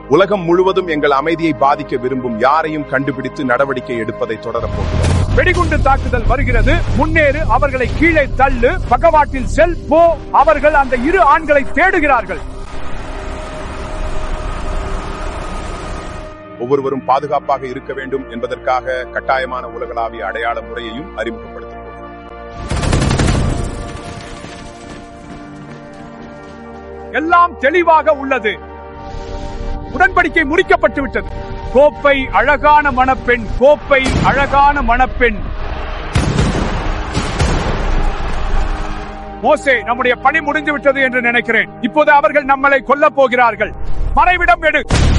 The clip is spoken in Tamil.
உலகம் முழுவதும் எங்கள் அமைதியை பாதிக்க விரும்பும் யாரையும் கண்டுபிடித்து நடவடிக்கை எடுப்பதை தொடரப் போகிறோம் வெடிகுண்டு தாக்குதல் வருகிறது முன்னேறு அவர்களை கீழே தள்ளு பக்கவாட்டில் செல் போ அவர்கள் அந்த இரு ஆண்களை தேடுகிறார்கள் ஒவ்வொருவரும் பாதுகாப்பாக இருக்க வேண்டும் என்பதற்காக கட்டாயமான உலகளாவிய அடையாள முறையையும் அறிமுகப்படுத்தப் போகிறோம் எல்லாம் தெளிவாக உள்ளது உடன்படிக்கை முறிக்கப்பட்டு விட்டது கோப்பை அழகான மணப்பெண் கோப்பை அழகான மணப்பெண் மோசே நம்முடைய பணி முடிந்து விட்டது என்று நினைக்கிறேன் இப்போது அவர்கள் நம்மளை கொல்லப் போகிறார்கள் மறைவிடம் எடு